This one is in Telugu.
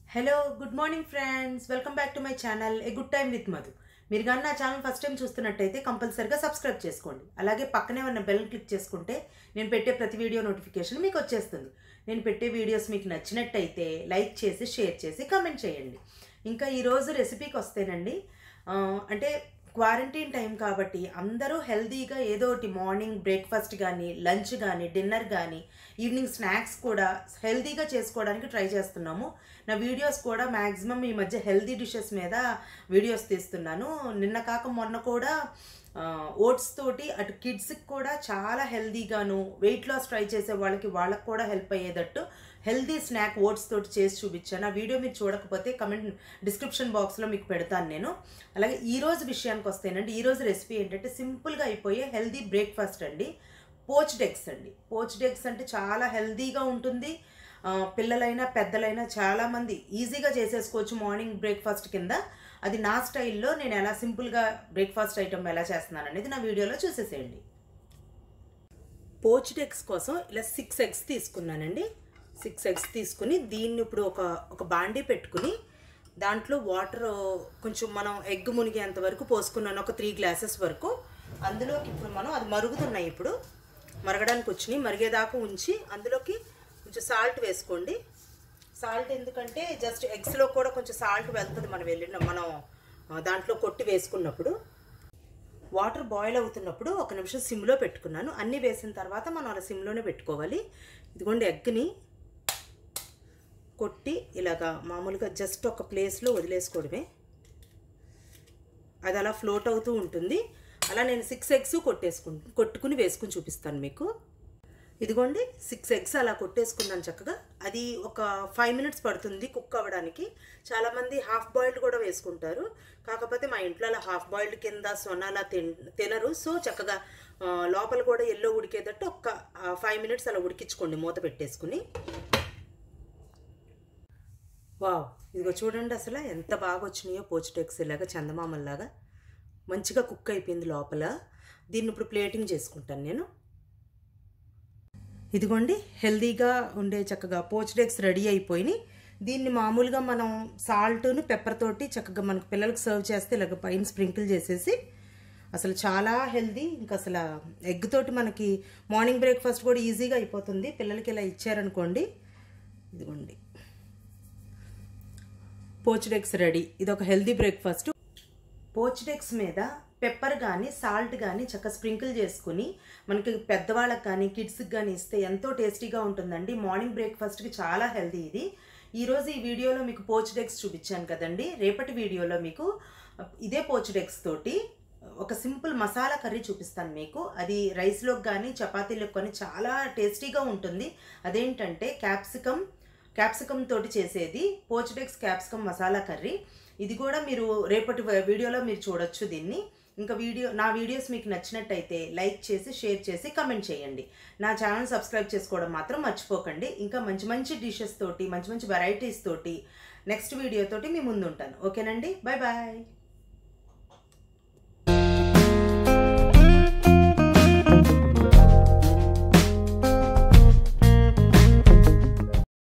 hello good morning friends welcome back to my channel a good time with Madhu మీరు కానీ నా ఛానల్ ఫస్ట్ టైం చూస్తున్నట్టయితే కంపల్సరీగా సబ్స్క్రైబ్ చేసుకోండి అలాగే పక్కనే ఉన్న బెల్ క్లిక్ చేసుకుంటే నేను పెట్టే ప్రతి వీడియో నోటిఫికేషన్ మీకు వచ్చేస్తుంది నేను పెట్టే వీడియోస్ మీకు నచ్చినట్టయితే లైక్ చేసి షేర్ చేసి కమెంట్ చేయండి ఇంకా ఈరోజు రెసిపీకి వస్తేనండి ఆ, అంటే క్వారంటైన్ టైం కాబట్టి అందరూ హెల్తీగా ఏదో ఒకటి మార్నింగ్ బ్రేక్ఫాస్ట్ కానీ లంచ్ కానీ డిన్నర్ కానీ ఈవినింగ్ స్నాక్స్ కూడా హెల్తీగా చేసుకోవడానికి ట్రై చేస్తున్నాము నా వీడియోస్ కూడా మ్యాక్సిమం ఈ మధ్య హెల్తీ డిషెస్ మీద వీడియోస్ తీస్తున్నాను నిన్న కాక మొన్న కూడా ఓట్స్ తోటి అటు కిడ్స్కి కూడా చాలా హెల్తీగాను వెయిట్ లాస్ ట్రై చేసే వాళ్ళకి వాళ్ళకి కూడా హెల్ప్ అయ్యేటట్టు హెల్తీ స్నాక్ ఓట్స్ తోటి చేసి చూపించాను ఆ వీడియో మీరు చూడకపోతే కమెంట్ డిస్క్రిప్షన్ బాక్స్లో మీకు పెడతాను నేను అలాగే ఈ రోజు విషయానికి వస్తేనండి ఈ రోజు రెసిపీ ఏంటంటే సింపుల్గా అయిపోయే హెల్దీ బ్రేక్ఫాస్ట్ అండి పోచ్డ్ ఎగ్స్ అండి పోచ్డ్ ఎగ్స్ అంటే చాలా హెల్దీగా ఉంటుంది ఆ, పిల్లలైనా పెద్దలైనా చాలామంది ఈజీగా చేసేసుకోవచ్చు మార్నింగ్ బ్రేక్ఫాస్ట్ కింద అది నా స్టైల్లో నేను ఎలా సింపుల్గా బ్రేక్ఫాస్ట్ ఐటమ్ ఎలా చేస్తున్నాను అనేది నా వీడియోలో చూసేసేయండి పోచ్డ్ ఎగ్స్ కోసం ఇలా సిక్స్ ఎగ్స్ తీసుకున్నానండి సిక్స్ ఎగ్స్ తీసుకుని దీన్ని ఇప్పుడు ఒక ఒక బాండీ పెట్టుకుని దాంట్లో వాటర్ కొంచెం మనం ఎగ్ మునిగేంత వరకు పోసుకున్నాను ఒక త్రీ గ్లాసెస్ వరకు అందులోకి ఇప్పుడు మనం అది మరుగుతున్నాయి ఇప్పుడు మరగడానికి వచ్చినాయి మరిగేదాకా ఉంచి అందులోకి కొంచెం సాల్ట్ వేసుకోండి సాల్ట్ ఎందుకంటే జస్ట్ ఎగ్స్లో కూడా కొంచెం సాల్ట్ వెళ్తుంది మనం వెళ్ళిన మనం ఆ, దాంట్లో కొట్టి వేసుకున్నప్పుడు వాటర్ బాయిల్ అవుతున్నప్పుడు ఒక నిమిషం సిమ్లో పెట్టుకున్నాను అన్నీ వేసిన తర్వాత మనం అలా సిమ్లోనే పెట్టుకోవాలి ఇదిగోండి ఎగ్ని కొట్టి ఇలాగా మామూలుగా జస్ట్ ఒక ప్లేస్లో వదిలేసుకోవడమే అది అలా ఫ్లోట్ అవుతూ ఉంటుంది అలా నేను సిక్స్ ఎగ్స్ కొట్టేసుకు కొట్టుకుని వేసుకుని చూపిస్తాను మీకు ఇదిగోండి సిక్స్ ఎగ్స్ అలా కొట్టేసుకున్నాను చక్కగా అది ఒక ఫైవ్ మినిట్స్ పడుతుంది కుక్ అవ్వడానికి చాలామంది హాఫ్ బాయిల్డ్ కూడా వేసుకుంటారు కాకపోతే మా ఇంట్లో అలా హాఫ్ బాయిల్డ్ కింద సొన అలా తిన్ తినరు సో చక్కగా ఆ, లోపల కూడా ఎల్లో ఉడికేటట్టు ఒక్క ఫైవ్ మినిట్స్ అలా ఉడికించుకోండి మూత పెట్టేసుకుని వావ్ ఇదిగో చూడండి అసలు ఎంత బాగా వచ్చినాయో పోచిటెక్స్ ఇలాగా చందమామల్లాగా మంచిగా కుక్ అయిపోయింది లోపల దీన్ని ఇప్పుడు ప్లేటింగ్ చేసుకుంటాను నేను ఇదిగోండి హెల్దీగా ఉండే చక్కగా పోచ్డ్ ఎగ్స్ రెడీ అయిపోయినాయి దీన్ని మామూలుగా మనం సాల్ట్ను పెప్పర్ తోటి చక్కగా మనకు పిల్లలకు సర్వ్ చేస్తే ఇలాగ పైన స్ప్రింకిల్ చేసేసి అసలు చాలా హెల్దీ ఇంకా అసలు ఎగ్ తోటి మనకి మార్నింగ్ బ్రేక్ఫాస్ట్ కూడా ఈజీగా అయిపోతుంది పిల్లలకి ఇలా ఇచ్చారనుకోండి ఇదిగోండి పోచ్డ్ ఎగ్స్ రెడీ ఇది ఒక హెల్దీ బ్రేక్ఫాస్ట్ పోచ్డ్ ఎగ్స్ మీద పెప్పర్ కానీ సాల్ట్ కానీ చక్కగా స్ప్రింకిల్ చేసుకుని మనకి పెద్దవాళ్ళకి కానీ కిడ్స్కి కానీ ఇస్తే ఎంతో టేస్టీగా ఉంటుందండి మార్నింగ్ బ్రేక్ఫాస్ట్కి చాలా హెల్దీ ఇది ఈరోజు ఈ వీడియోలో మీకు పోచ్డ్ ఎగ్స్ చూపించాను కదండి రేపటి వీడియోలో మీకు ఇదే పోచ్డ్ ఎగ్స్ తోటి ఒక సింపుల్ మసాలా కర్రీ చూపిస్తాను మీకు అది రైస్లోకి కానీ చపాతీలోకి కానీ చాలా టేస్టీగా ఉంటుంది అదేంటంటే క్యాప్సికమ్ క్యాప్సికమ్ తోటి చేసేది పోచ్డెక్స్ క్యాప్సికమ్ మసాలా కర్రీ ఇది కూడా మీరు రేపటి వీడియోలో మీరు చూడొచ్చు దీన్ని ఇంకా వీడియో నా వీడియోస్ మీకు నచ్చినట్టయితే లైక్ చేసి షేర్ చేసి కమెంట్ చేయండి నా ఛానల్ సబ్స్క్రైబ్ చేసుకోవడం మాత్రం మర్చిపోకండి ఇంకా మంచి మంచి డిషెస్ తోటి మంచి మంచి వెరైటీస్ తోటి నెక్స్ట్ వీడియో తోటి మీ ముందు ఉంటాను ఓకేనండి బాయ్ బాయ్